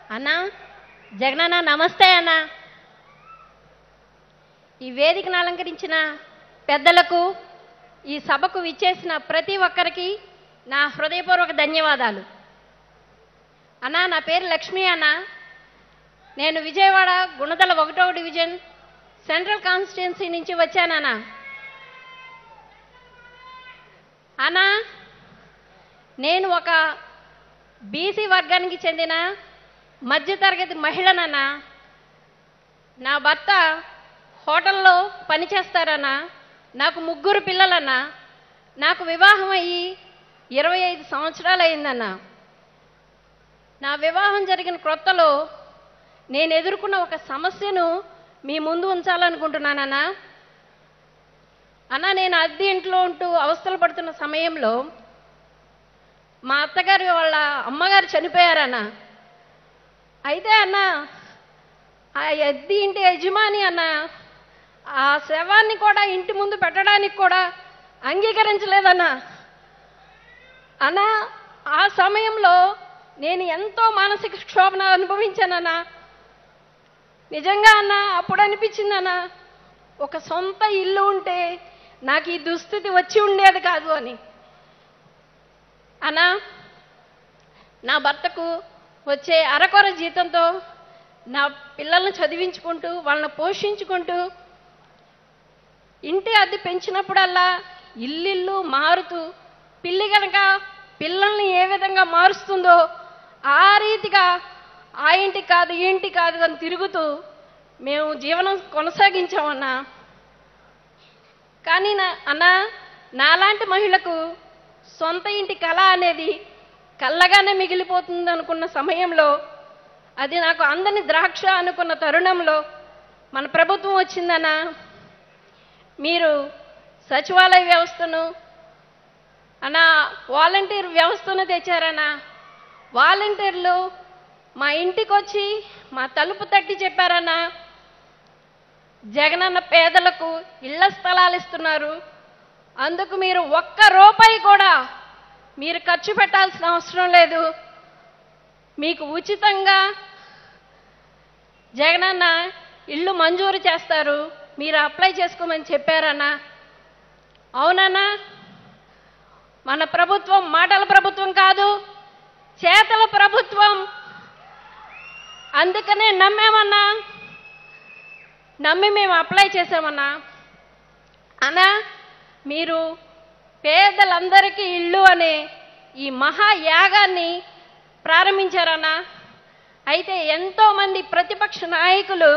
అన్నా జగనన్న నమస్తే అన్న ఈ వేదికను అలంకరించిన పెద్దలకు ఈ సభకు విచ్చేసిన ప్రతి ఒక్కరికి నా హృదయపూర్వక ధన్యవాదాలు అన్నా నా పేరు లక్ష్మి అన్న నేను విజయవాడ గుణదల ఒకటో డివిజన్ సెంట్రల్ కాన్స్టిట్యున్సీ నుంచి వచ్చానన్నా అన్నా నేను ఒక బీసీ వర్గానికి చెందిన మధ్యతరగతి మహిళనన్నా నా భర్త హోటల్లో పనిచేస్తారన్నా నాకు ముగ్గురు పిల్లలన్నా నాకు వివాహం అయ్యి ఇరవై ఐదు సంవత్సరాలు అయిందన్నా నా వివాహం జరిగిన క్రొత్తలో నేను ఎదుర్కొన్న ఒక సమస్యను మీ ముందు ఉంచాలనుకుంటున్నానన్నా అన్న నేను అద్దె ఇంట్లో ఉంటూ అవస్థలు పడుతున్న సమయంలో మా అత్తగారు వాళ్ళ అమ్మగారు చనిపోయారన్న అయితే అన్న ఆ అద్దె ఇంటి యజమాని అన్న ఆ శవాన్ని కూడా ఇంటి ముందు పెట్టడానికి కూడా అంగీకరించలేదన్న అన్న ఆ సమయంలో నేను ఎంతో మానసిక క్షోభన అనుభవించానన్నా నిజంగా అన్న అప్పుడు అనిపించిందన్న ఒక సొంత ఇల్లు ఉంటే నాకు ఈ దుస్థితి వచ్చి ఉండేది కాదు అని అన్నా నా భర్తకు వచ్చే అరకొర జీతంతో నా పిల్లల్ని చదివించుకుంటూ వాళ్ళని పోషించుకుంటూ ఇంటి అద్దె పెంచినప్పుడల్లా ఇల్లిల్లు మారుతూ పిల్లి కనుక పిల్లల్ని ఏ విధంగా మారుస్తుందో ఆ రీతిగా ఆ ఇంటి కాదు ఈ ఇంటి కాదు అని తిరుగుతూ మేము జీవనం కొనసాగించామన్నా కానీ నా అన్నా నాలాంటి మహిళకు సొంత ఇంటి కళ అనేది కళ్ళగానే మిగిలిపోతుంది అనుకున్న సమయంలో అది నాకు అందని ద్రాక్ష అనుకున్న తరుణంలో మన ప్రభుత్వం వచ్చిందన్నా మీరు సచివాలయ వ్యవస్థను అన్నా వాలంటీర్ వ్యవస్థను తెచ్చారన్నా వాలంటీర్లు మా ఇంటికి వచ్చి మా తలుపు తట్టి చెప్పారన్నా జగనన్న పేదలకు ఇళ్ల స్థలాలు ఇస్తున్నారు అందుకు మీరు ఒక్క రూపాయి కూడా మీరు ఖర్చు పెట్టాల్సిన అవసరం లేదు మీకు ఉచితంగా జగనన్న ఇల్లు మంజూరు చేస్తారు మీరు అప్లై చేసుకోమని చెప్పారన్నా అవునన్నా మన ప్రభుత్వం మాటల ప్రభుత్వం కాదు చేతల ప్రభుత్వం అందుకనే నమ్మామన్నా నమ్మి మేము అప్లై చేసామన్నా అన్నా మీరు పేదలందరికీ ఇల్లు అనే ఈ మహాయాగాన్ని ప్రారంభించారన్నా అయితే ఎంతోమంది ప్రతిపక్ష నాయకులు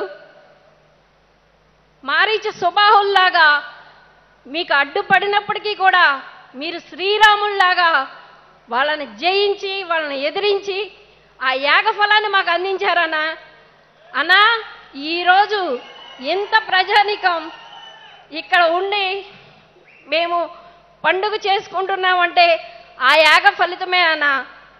మారీచ సుబాహుల్లాగా మీకు అడ్డుపడినప్పటికీ కూడా మీరు శ్రీరాముల్లాగా వాళ్ళని జయించి వాళ్ళని ఎదిరించి ఆ యాగ ఫలాన్ని మాకు అందించారన్నా అన్నా ఈరోజు ఇంత ప్రజానికం ఇక్కడ ఉండి మేము పండుగ చేసుకుంటున్నామంటే ఆ యాగ ఫలితమే అన్నా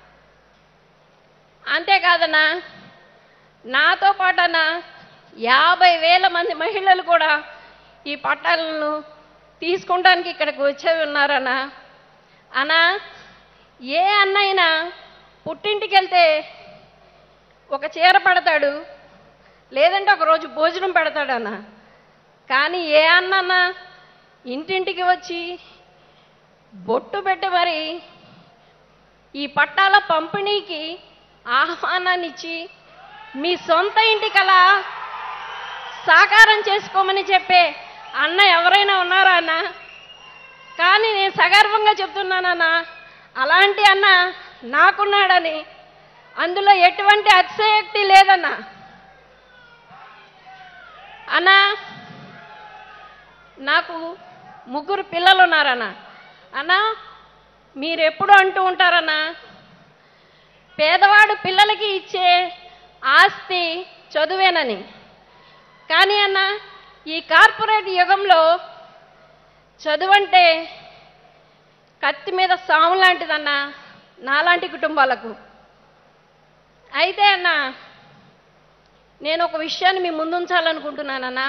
అంతేకాదన్నా నాతో పాటన్నా యాభై వేల మంది మహిళలు కూడా ఈ పట్టాలను తీసుకుంటానికి ఇక్కడికి వచ్చే ఉన్నారన్నా అన్నా ఏ అన్నైనా పుట్టింటికి వెళ్తే ఒక చీర పడతాడు లేదంటే ఒక రోజు భోజనం పెడతాడన్న కానీ ఏ అన్న ఇంటింటికి వచ్చి బొట్టు పెట్టి మరి ఈ పట్టాల పంపిణీకి ఆహ్వానాన్ని ఇచ్చి మీ సొంత ఇంటికలా సాకారం చేసుకోమని చెప్పే అన్న ఎవరైనా ఉన్నారా అన్న కానీ నేను సగర్వంగా చెప్తున్నానన్నా అలాంటి అన్న నాకున్నాడని అందులో ఎటువంటి అతిశయోక్తి లేదన్నా అన్నా నాకు ముగ్గురు పిల్లలు ఉన్నారన్న అన్నా మీరు ఎప్పుడు అంటూ ఉంటారన్నా పేదవాడు పిల్లలకి ఇచ్చే ఆస్తి చదువేనని కానీ అన్న ఈ కార్పొరేట్ యుగంలో చదువంటే కత్తి మీద సాము లాంటిదన్నా నాలాంటి కుటుంబాలకు అయితే అన్న నేను ఒక విషయాన్ని మీ ముందుంచాలనుకుంటున్నానన్నా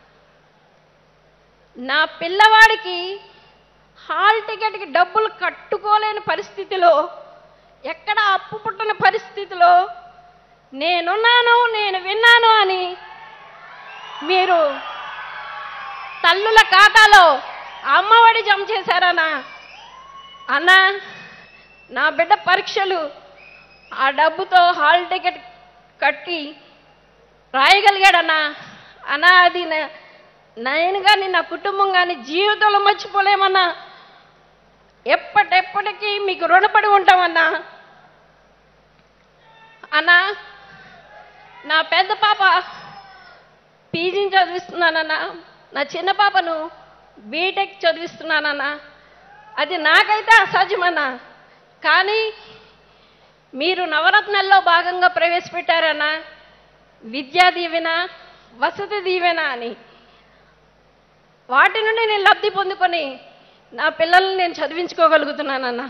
నా పిల్లవాడికి హాల్ టికెట్కి డబ్బులు కట్టుకోలేని పరిస్థితిలో ఎక్కడ అప్పు పుట్టని పరిస్థితిలో నేనున్నాను నేను విన్నాను అని మీరు తల్లుల ఖాతాలో అమ్మఒడి జమ చేశారన్నా అన్నా నా బిడ్డ పరీక్షలు ఆ డబ్బుతో హాల్ టికెట్ కట్టి రాయగలిగాడన్నా అన్నా అది నా- నేను కానీ నా కుటుంబం కానీ జీవితంలో మర్చిపోలేమన్నా ఎప్పటెప్పటికీ మీకు రుణపడి ఉంటామన్నా అన్నా నా పెద్ద పాప పీజీని చదివిస్తున్నానన్నా నా చిన్న పాపను బీటెక్ చదివిస్తున్నానన్నా అది నాకైతే అసాధ్యమన్నా కానీ మీరు నవరత్నాల్లో భాగంగా ప్రవేశపెట్టారన్నా విద్యా దీవెన వసతి దీవెన అని వాటి నుండి నేను లబ్ధి పొందుకొని నా పిల్లల్ని నేను చదివించుకోగలుగుతున్నానన్నా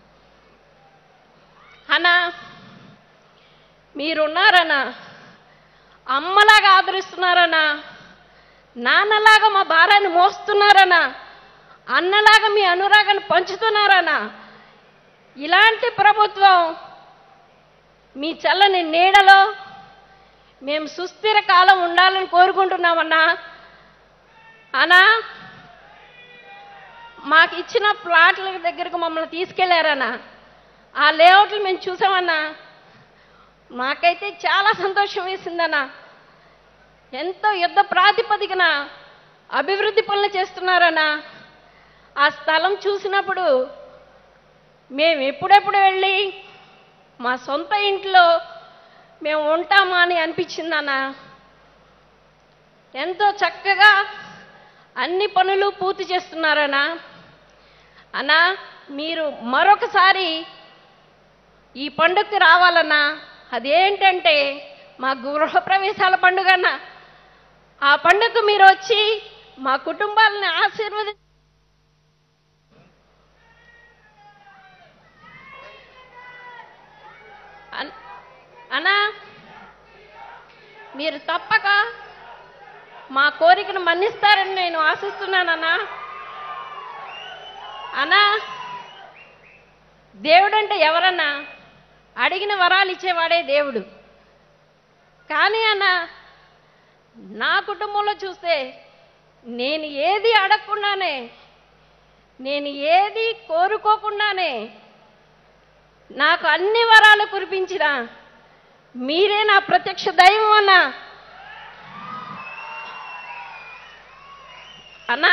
అన్నా మీరున్నారన్నా అమ్మలాగా ఆదరిస్తున్నారన్నా నాన్నలాగా మా భారాన్ని మోస్తున్నారన్నా అన్నలాగా మీ అనురాగాన్ని పంచుతున్నారన్నా ఇలాంటి ప్రభుత్వం మీ చల్లని నీడలో మేము సుస్థిర కాలం ఉండాలని కోరుకుంటున్నామన్నా అన్నా మాకు ఇచ్చిన ప్లాట్ల దగ్గరకు మమ్మల్ని తీసుకెళ్లారన్నా ఆ లేఅవుట్లు మేము చూసామన్నా మాకైతే చాలా సంతోషం వేసిందన్నా ఎంతో యుద్ధ ప్రాతిపదికన అభివృద్ధి పనులు చేస్తున్నారన్నా ఆ స్థలం చూసినప్పుడు మేము ఎప్పుడెప్పుడు వెళ్ళి మా సొంత ఇంట్లో మేము ఉంటామా అని అనిపించిందన్నా ఎంతో చక్కగా అన్ని పనులు పూర్తి చేస్తున్నారన్నా అన్నా మీరు మరొకసారి ఈ పండుగకి రావాలన్నా అదేంటంటే మా గృహప్రవేశాల పండుగ అన్న ఆ పండుగకు మీరు వచ్చి మా కుటుంబాలని ఆశీర్వది అన్- అన్నా మీరు తప్పక మా కోరికను మన్నిస్తారని నేను ఆశిస్తున్నానన్నా అన్నా దేవుడంటే ఎవరన్నా అడిగిన వరాలు ఇచ్చేవాడే దేవుడు కానీ అన్న నా కుటుంబంలో చూస్తే నేను ఏది అడగకుండానే నేను ఏది కోరుకోకుండానే నాకు అన్ని వరాలు కురిపించిన మీరే నా ప్రత్యక్ష దైవం అన్నా అన్నా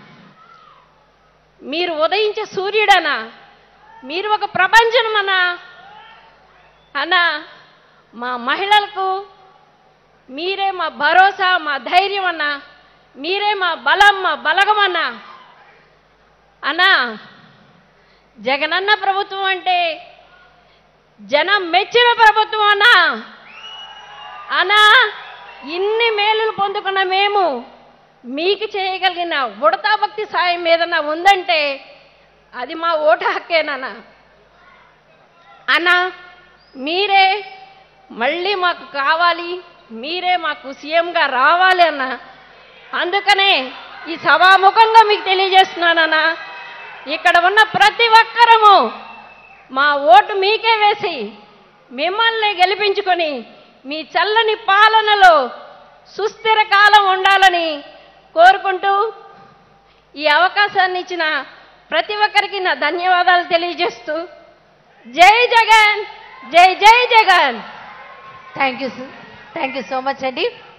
మీరు ఉదయించే సూర్యుడనా మీరు ఒక ప్రపంచం అన్నా అన్నా మా మహిళలకు మీరే మా భరోసా మా ధైర్యం అన్నా మీరే మా బలం మా బలగం అన్నా అన్నా జగనన్న ప్రభుత్వం అంటే జనం మెచ్చిన ప్రభుత్వం అన్నా అన్నా ఇన్ని మేలులు పొందుకున్న మేము మీకు చేయగలిగిన ఉడతా భక్తి సాయం ఏదన్నా ఉందంటే అది మా ఓటు హక్కేనన్నా అన్నా మీరే మళ్ళీ మాకు కావాలి మీరే మాకు సీఎంగా రావాలి అన్న అందుకనే ఈ సభాముఖంగా మీకు తెలియజేస్తున్నానన్నా ఇక్కడ ఉన్న ప్రతి ఒక్కరము మా ఓటు మీకే వేసి మిమ్మల్ని గెలిపించుకొని మీ చల్లని పాలనలో సుస్థిర కాలం ఉండాలని కోరుకుంటూ ఈ అవకాశాన్ని ఇచ్చిన ప్రతి ఒక్కరికి నా ధన్యవాదాలు తెలియజేస్తూ జై జగన్ జై జై Jagan thank you thank you so much అండి